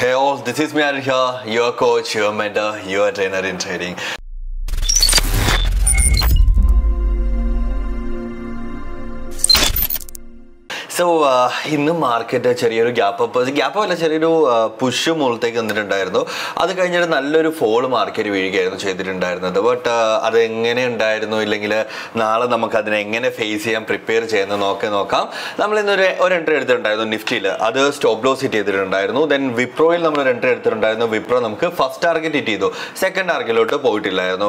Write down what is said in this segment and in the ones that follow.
Hey all, this is me Arun here, your coach, your mentor, your trainer in trading. So ഇന്ന് market ചെറിയൊരു gap up gap അല്ല ചെറിയൊരു push മുകളിലേക്ക് വന്നിട്ടുണ്ടായിരുന്നു അത് കഴിഞ്ഞിട്ട് നല്ലൊരു ഫോൾ മാർക്കറ്റ് വീഴുകയായിരുന്നു ചെയ്തിട്ടുണ്ടായിരുന്നത് ബട്ട് അത് എങ്ങനെ ഉണ്ടായിരുന്നു ഇല്ലെങ്കിൽ നാളെ നമുക്ക് അതിനെ എങ്ങനെ ഫേസ് ചെയ്യാൻ പ്രിപ്പയർ ചെയ്യുന്നത് നോക്കി നോക്കാം നമ്മൾ ഇന്നൊരു ഒരു എൻട്രി എടുത്തിട്ടുണ്ടായിരുന്നു നിഫ്റ്റിയിൽ അത് സ്റ്റോപ്പ് ലോസ് ഹിറ്റ് ചെയ്തിട്ടുണ്ടായിരുന്നു ദെൻ വിപ്രോയിൽ നമ്മൾ ഒരു എൻട്രി എടുത്തിട്ടുണ്ടായിരുന്നു വിപ്രോ നമുക്ക് ഫസ്റ്റ് ടാർഗറ്റ് ഹിറ്റ് ചെയ്തു സെക്കൻഡ് ടാർഗറ്റിലോട്ട് പോയിട്ടില്ലായിരുന്നു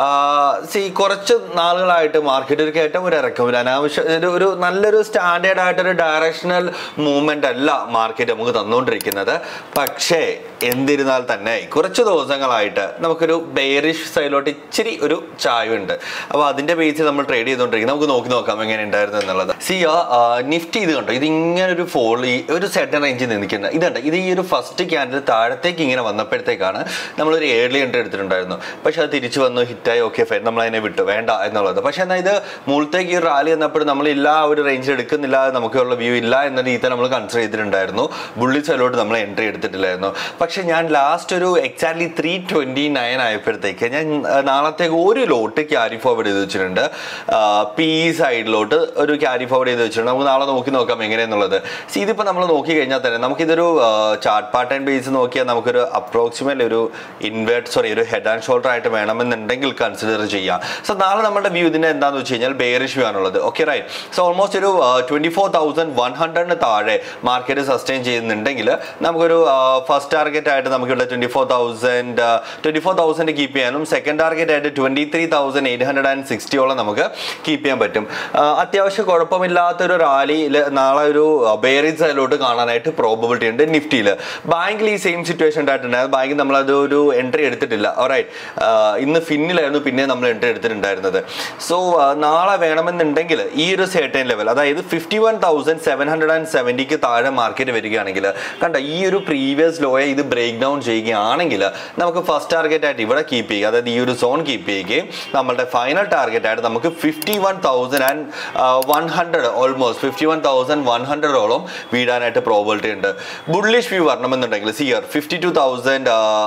സി കുറച്ച് നാളുകളായിട്ട് മാർക്കറ്റ് ഒരു കയറ്റം ഒരു ഇറക്കം ഒരു അനാവശ്യ ഒരു ഒരു നല്ലൊരു സ്റ്റാൻഡേർഡ് ആയിട്ടൊരു ഡയറക്ഷണൽ മൂവ്മെന്റ് അല്ല മാർക്കറ്റ് നമുക്ക് തന്നുകൊണ്ടിരിക്കുന്നത് പക്ഷേ എന്നിരുന്നാൽ തന്നെ കുറച്ച് ദിവസങ്ങളായിട്ട് നമുക്കൊരു ബെയറിഷ് സൈഡിലോട്ട് ഇച്ചിരി ഒരു ചായവുണ്ട് അപ്പോൾ അതിന്റെ ബേസിൽ നമ്മൾ ട്രേഡ് ചെയ്തുകൊണ്ടിരിക്കുന്നത് നമുക്ക് നോക്കി നോക്കാം എങ്ങനെ ഉണ്ടായിരുന്നു എന്നുള്ളത് സി നിഫ്റ്റി ഇത് കണ്ടോ ഇത് ഇങ്ങനെ ഒരു ഫോൾ ഈ ഒരു സെറ്റൻ റേഞ്ചിൽ നിൽക്കുന്നത് ഇതുണ്ട് ഇത് ഈ ഒരു ഫസ്റ്റ് ക്യാൻഡിൽ താഴത്തേക്ക് ഇങ്ങനെ വന്നപ്പോഴത്തേക്കാണ് നമ്മളൊരു ഏർലി എൻട്രി എടുത്തിട്ടുണ്ടായിരുന്നു പക്ഷെ അത് തിരിച്ചു വന്നു ഹിറ്റായി ഓക്കെ ഫൈൻ നമ്മൾ അതിനെ വിട്ടു വേണ്ട എന്നുള്ളത് പക്ഷെ എന്നാൽ ഇത് മുകളിലേക്ക് ഈ റാലി വന്നപ്പോൾ നമ്മൾ ഇല്ല ആ ഒരു റേഞ്ചിൽ എടുക്കുന്നില്ല നമുക്കുള്ള വ്യൂ ഇല്ല എന്ന രീതിയിൽ നമ്മൾ കൺസിഡർ ചെയ്തിട്ടുണ്ടായിരുന്നു ബുള്ളി സൈഡിലോട്ട് നമ്മൾ എൻട്രി എടുത്തിട്ടില്ലായിരുന്നു പക്ഷെ ഞാൻ ലാസ്റ്റ് ഒരു എക്സാക്ട്ലി ത്രീ ട്വന്റി നയൻ ആയപ്പോഴത്തേക്ക് ഞാൻ ആ, നാളത്തേക്ക് ഒരു ലോട്ട് ക്യാരി ഫോർവേഡ് ചെയ്ത് വെച്ചിട്ടുണ്ട് പി സൈഡിലോട്ട് ഒരു ക്യാരി ഫോർവേഡ് ചെയ്ത് വെച്ചിട്ടുണ്ട് നമുക്ക് നാളെ നോക്കി നോക്കാം എങ്ങനെയെന്നുള്ളത് സി ഇതിപ്പോൾ നമ്മൾ നോക്കി കഴിഞ്ഞാൽ തന്നെ നമുക്കിതൊരു ചാർട്ട് പാറ്റേൺ ബേസ് നോക്കിയാൽ നമുക്കൊരു അപ്രോക്സിമേറ്റ് ഒരു ഇൻവേർട്ട് സോറി ഒരു ഹെഡ് ആൻഡ് ഷോൾഡർ ആയിട്ട് വേണമെന്നുണ്ടെങ്കിൽ കൺസിഡർ ചെയ്യാം സോ നാളെ നമ്മുടെ വ്യൂ ഇതിന്റെ എന്താണെന്ന് വെച്ച് കഴിഞ്ഞാൽ ബെയറിഷ് വ്യൂ ആണുള്ളത് ഓക്കെ റൈറ്റ് സോ ഓൾമോസ്റ്റ് ഒരു ട്വന്റി ഫോർ തൗസൻഡ് വൺ ഹൺഡ്രഡിന് താഴെ മാർക്കറ്റ് സസ്റ്റെയിൻ ചെയ്യുന്നുണ്ടെങ്കിൽ നമുക്കൊരു ഫസ്റ്റ് ടാർഗറ്റ് ആയിട്ട് നമുക്കിവിടെ twenty four thousand twenty four thousand keep ചെയ്യാനും സെക്കൻഡ് ടാർഗറ്റ് ആയിട്ട് twenty three thousand eight hundred and സിക്സ്റ്റിയോളം നമുക്ക് കീപ്പ് ചെയ്യാൻ പറ്റും ആ, അത്യാവശ്യം കുഴപ്പമില്ലാത്തൊരു റാലി നാളെ ഒരു ബെയറിംഗ് സൈഡിലോട്ട് കാണാനായിട്ട് പ്രോബിലിറ്റി ഉണ്ട് നിഫ്റ്റിയിൽ ബാങ്കിൽ ഈ സെയിം സിറ്റുവേഷൻ ഉണ്ടായിട്ടുണ്ടായിരുന്നു ബാങ്കിൽ നമ്മളത് ഒരു എൻട്രി എടുത്തിട്ടില്ല റൈറ്റ് ഇന്ന് ഫിന്നിലായിരുന്നു പിന്നെ നമ്മൾ എൻട്രി എടുത്തിട്ടുണ്ടായിരുന്നത് സോ നാളെ വേണമെന്നുണ്ടെങ്കിൽ ഈ ഒരു സേർട്ടൻ ലെവൽ അതായത് fifty one thousand seven hundred and സെവൻറ്റിക്ക് താഴെ മാർക്കറ്റ് വരികയാണെങ്കിൽ കണ്ട ഈ ഒരു പ്രീവിയസ് ലോയെ ഇത് ബ്രേക്ക് ഡൗൺ ചെയ്യുകയാണെങ്കിൽ നമുക്ക് ഫസ്റ്റ് ടാർഗറ്റ് ആയിട്ട് ഇവിടെ കീപ്പ് ചെയ്യുക അതായത് ഈ ഒരു സോൺ കീപ്പ് ചെയ്യുകയും നമ്മളുടെ ഫൈനൽ ടാർഗറ്റ് ആയിട്ട് നമുക്ക് fifty one thousand and one hundred almost fifty one thousand one ഹൺഡ്രഡോളം വീടാനായിട്ട് പ്രോബിലിറ്റി ഉണ്ട് ബുള്ളിഷ് വ്യൂ വരണമെന്നുണ്ടെങ്കിൽ സിയർ ഫിഫ്റ്റി ടു തൗസൻഡ്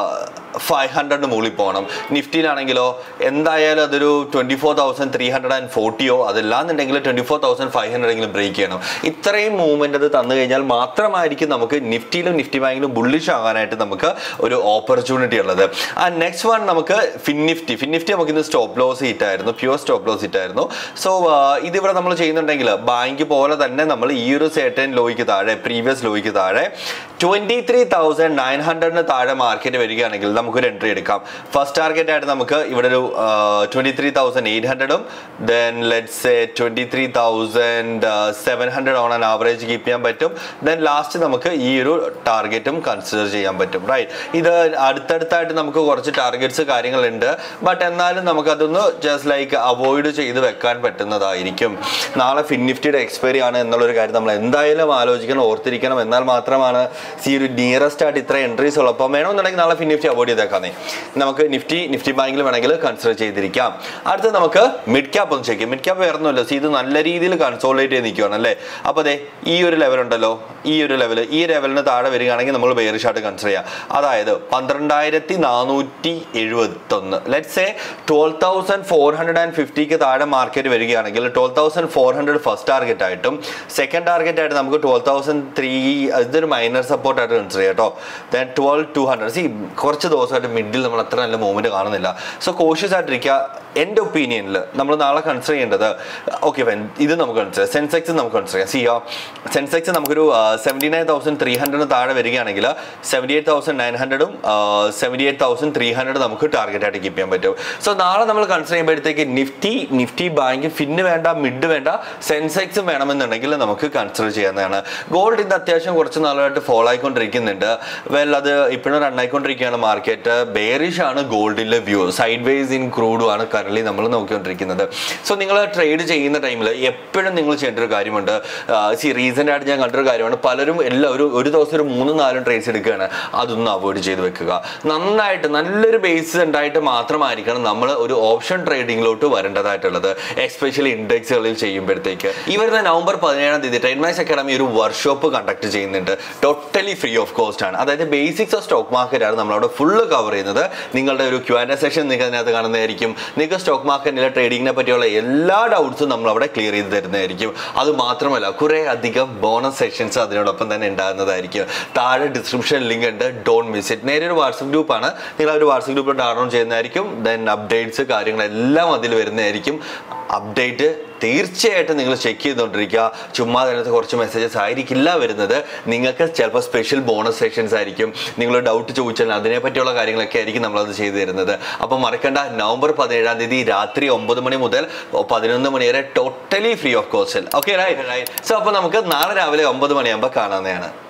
ഫൈവ് ഹൺഡ്രഡിന് മുകളിൽ പോകണം നിഫ്റ്റിയിലാണെങ്കിലോ എന്തായാലും അതൊരു twenty four thousand three hundred and ഫോർട്ടിയോ അതല്ലാന്നുണ്ടെങ്കിൽ ട്വൻറ്റി ഫോർ തൗസൻഡ് ഫൈവ് ഹൺഡ്രഡെങ്കിലും ബ്രേക്ക് ചെയ്യണം ഇത്രയും മൂവ്മെൻ്റ് അത് തന്നു കഴിഞ്ഞാൽ മാത്രമായിരിക്കും നമുക്ക് നിഫ്റ്റിയിലും നിഫ്റ്റി ബാങ്കിലും ബുള്ളിഷ് ആകാനായിട്ട് നമുക്ക് ഒരു ഓപ്പർച്യൂണിറ്റി ഉള്ളത് ആ നെക്സ്റ്റ് വൺ നമുക്ക് ഫിൻ നിഫ്റ്റി ഫിൻ നിഫ്റ്റി നമുക്ക് ഇന്ന് സ്റ്റോപ്പ് ലോസ് ഹിറ്റ് ആയിരുന്നു പ്യുവർ സ്റ്റോപ്പ് ലോസ് ഹിറ്റ് ആയിരുന്നു സോ ഇതിവിടെ നമ്മൾ ചെയ്യുന്നുണ്ടെങ്കിൽ ബാങ്ക് പോലെ തന്നെ നമ്മൾ ഈ ഒരു സേട്ടൻ ലോയ്ക്ക് താഴെ പ്രീവിയസ് ലോയ്ക്ക് താഴെ ട്വന്റി ത്രീ തൗസൻഡ് നയൻ ഹൺഡ്രഡിന് താഴെ മാർക്കറ്റ് വരികയാണെങ്കിൽ നമുക്കൊരു എൻട്രി എടുക്കാം ഫസ്റ്റ് ടാർഗറ്റ് ആയിട്ട് നമുക്ക് ഇവിടെ ഒരു ട്വന്റി ത്രീ തൗസൻഡ് എയ്റ്റ് ഹൺഡ്രഡും then let's twenty three thousand seven hundred on an average keep ചെയ്യാൻ പറ്റും ദെൻ ലാസ്റ്റ് നമുക്ക് ഈ ഒരു ടാർഗറ്റും കൺസിഡർ ചെയ്യാൻ പറ്റും റൈറ്റ് ഇത് അടുത്തടുത്തായിട്ട് നമുക്ക് കുറച്ച് ടാർഗറ്റ്സ് കാര്യങ്ങളുണ്ട് ബട്ട് എന്നാലും നമുക്കതൊന്ന് ജസ്റ്റ് ലൈക്ക് അവോയ്ഡ് ചെയ്ത് വെക്കാൻ പറ്റുന്നതായിരിക്കും നാളെ ഫിൻ നിഫ്റ്റിയുടെ എക്സ്പയറി ആണ് എന്നുള്ളൊരു കാര്യം നമ്മൾ എന്തായാലും ആലോചിക്കണം ഓർത്തിരിക്കണം എന്നാൽ മാത്രമാണ് ഈ ഒരു നിയറസ്റ്റ് ആയിട്ട് ഇത്ര എൻട്രീസ് ഉള്ളപ്പോൾ വേണമെന്നുണ്ടെങ്കിൽ നാളെ ഫിൻ നിഫ്റ്റി അവോയ്ഡ് ചെയ്തേക്കാന്നേ നമുക്ക് നിഫ്റ്റി നിഫ്റ്റി ബാങ്കിൽ വേണമെങ്കിൽ കൺസിഡർ ചെയ്തിരിക്കാം അടുത്ത നമുക്ക് മിഡ് ക്യാപ്പ് ഒന്ന് ചെക്ക് മിഡ് ക്യാപ്പ് വേറൊന്നുമല്ല സി ഇത് നല്ല രീതിയിൽ കൺസോളേറ്റ് ചെയ്ത് നിൽക്കുകയാണ് അല്ലേ അപ്പോൾ അതെ ഈ ഒരു ലെവൽ ഉണ്ടല്ലോ ഈ ഒരു ലെവൽ ഈ ലെവലിന് താഴെ വരികയാണെങ്കിൽ നമ്മൾ ബെയറിഷായിട്ട് കൺസിഡർ ചെയ്യാം അതായത് പന്ത്രണ്ടായിരത്തി നാനൂറ്റി എഴുപത്തൊന്ന് let's a twelve thousand four hundred and ഫിഫ്റ്റിക്ക് താഴെ മാർക്കറ്റ് വരികയാണെങ്കിൽ twelve thousand four hundred first target ആയിട്ടും സെക്കൻഡ് ടാർഗറ്റ് ആയിട്ട് നമുക്ക് ട്വൽവ് തൗസൻഡ് ത്രീ ഇതൊരു മൈനർ സപ്പോർട്ട് ആയിട്ട് കൺസിഡർ ചെയ്യാം കേട്ടോ then twelve two hundred see കുറച്ച് ദിവസമായിട്ട് മിഡിൽ നമ്മൾ അത്ര നല്ല മൂവ്മെന്റ് കാണുന്നില്ല സോ കോഷ്യസ് ആയിട്ടിരിക്കുക എൻ്റെ ഒപ്പീനിയനിൽ നമ്മൾ നാളെ കൺസിഡർ ചെയ്യേണ്ടത് ഓക്കെ ഇത് നമുക്ക് കൺസിഡർ സെൻസെക്സ് നമുക്ക് കൺസിഡർ ചെയ്യാം സിയോ സെൻസെക്സ് നമുക്കൊരു seventy nine thousand three hundred താഴെ വരികയാണെങ്കിൽ സെവൻറ്റി എയ്റ്റ് തൗസൻഡ് നയൻ ഹൺഡ്രഡും seventy eight thousand three hundred നമുക്ക് ടാർഗറ്റ് ആയിട്ട് കീപ്പ് ചെയ്യാൻ പറ്റും സോ നാളെ നമ്മൾ കൺസിഡർ ചെയ്യുമ്പോഴത്തേക്ക് നിഫ്റ്റി നിഫ്റ്റി ബാങ്ക് ഫിന്ന് വേണ്ട മിഡ് വേണ്ട സെൻസെക്സും വേണമെന്നുണ്ടെങ്കിൽ നമുക്ക് കൺസിഡർ ചെയ്യാവുന്നതാണ് ഗോൾഡ് ഇന്ന് അത്യാവശ്യം കുറച്ച് നാളായിട്ട് ഫോളോ ആയിക്കൊണ്ടിരിക്കുന്നുണ്ട് വെൽ അത് ഇപ്പോഴും റൺ ആയിക്കൊണ്ടിരിക്കുകയാണ് മാർക്കറ്റ് മാർക്കറ്റ് ബെയറിഷ് ആണ് ഗോൾഡിലെ വ്യൂ സൈഡ് വേസ് ഇൻ ക്രൂഡും ആണ് കറലി നമ്മൾ നോക്കിക്കൊണ്ടിരിക്കുന്നത് സോ നിങ്ങൾ ട്രേഡ് ചെയ്യുന്ന ടൈമിൽ എപ്പോഴും നിങ്ങൾ ചെയ്യേണ്ട ഒരു കാര്യമുണ്ട് സി റീസെൻ്റ് ആയിട്ട് ഞാൻ കണ്ടൊരു കാര്യമാണ് പലരും എല്ലാം ഒരു ഒരു ദിവസം ഒരു മൂന്നും നാലും ട്രേഡ്സ് എടുക്കുകയാണ് അതൊന്നും അവോയ്ഡ് ചെയ്ത് വെക്കുക നന്നായിട്ട് നല്ലൊരു ബേസ് ഉണ്ടായിട്ട് മാത്രമായിരിക്കണം നമ്മൾ ഒരു ഓപ്ഷൻ ട്രേഡിങ്ങിലോട്ട് വരേണ്ടതായിട്ടുള്ളത് എസ്പെഷ്യലി ഇൻഡെക്സുകളിൽ ചെയ്യുമ്പോഴത്തേക്ക് ഈ വരുന്ന നവംബർ പതിനേഴാം തീയതി ട്രേഡ് മൈസ് അക്കാഡമി ഒരു വർക്ക്ഷോപ്പ് കണ്ടക്ട് ചെയ്യുന്നുണ്ട് ടോട്ടലി ഫ്രീ ഓഫ് കോസ്റ്റ് ആണ് അതായത് ബേസിക്സ് ഓഫ് സ്റ്റോക്ക് മാർക്കറ്റ് ആണ് നമ്മളവിടെ ഫുള്ള് കവർ ചെയ്യുന്നത് നിങ്ങളുടെ ഒരു ക്യു ആൻഡ് സെഷൻ നിങ്ങൾക്ക് അതിനകത്ത് കാണുന്നതായിരിക്കും നിങ്ങൾക്ക് സ്റ്റോക്ക് മാർക്കറ്റിലെ ട്രേഡിങ്ങിനെ പറ്റിയുള്ള എല്ലാ ഡൗട്ട്സും നമ്മൾ അവിടെ ക്ലിയർ ചെയ്ത് തരുന്നതായിരിക്കും അത് മാത്രമല്ല കുറേ അധികം ബോണസ് സെഷൻസ് അതിനോടൊപ്പം തന്നെ ഉണ്ടാകുന്നതായിരിക്കും താഴെ ഡിസ്ക്രിപ്ഷൻ ലിങ്ക് ഉണ്ട് ഡോണ്ട് മിസ് ഇറ്റ് നേരെ ഒരു വാട്സപ്പ് ഗ്രൂപ്പാണ് നിങ്ങൾ ആ ഒരു വാട്സപ്പ് ഗ്രൂപ്പിൽ ഡൗൺലോഡ് ചെയ്യുന്നതായിരിക്കും ദെൻ അപ്ഡേറ്റ്സ് കാര്യങ്ങളെല്ലാം അതിൽ വരുന്നതായിരിക്കും അപ്ഡേറ്റ് തീർച്ചയായിട്ടും നിങ്ങൾ ചെക്ക് ചെയ്തുകൊണ്ടിരിക്കുക ചുമ്മാ അതിനകത്ത് കുറച്ച് മെസ്സേജസ് ആയിരിക്കില്ല വരുന്നത് നിങ്ങൾക്ക് ചിലപ്പോൾ സ്പെഷ്യൽ ബോണസ് സെഷൻസ് ആയിരിക്കും നിങ്ങൾ ഡൗട്ട് ചോദിച്ചാൽ അതിനെ പറ്റിയുള്ള കാര്യങ്ങളൊക്കെ ആയിരിക്കും നമ്മളത് ചെയ്തു തരുന്നത് അപ്പോൾ മറക്കണ്ട നവംബർ പതിനേഴാം തീയതി രാത്രി ഒമ്പത് മണി മുതൽ പതിനൊന്ന് മണി വരെ totally free of cost okay right right so അപ്പോൾ നമുക്ക് നാളെ രാവിലെ ഒമ്പത് മണിയാകുമ്പോൾ കാണാവുന്നതാണ്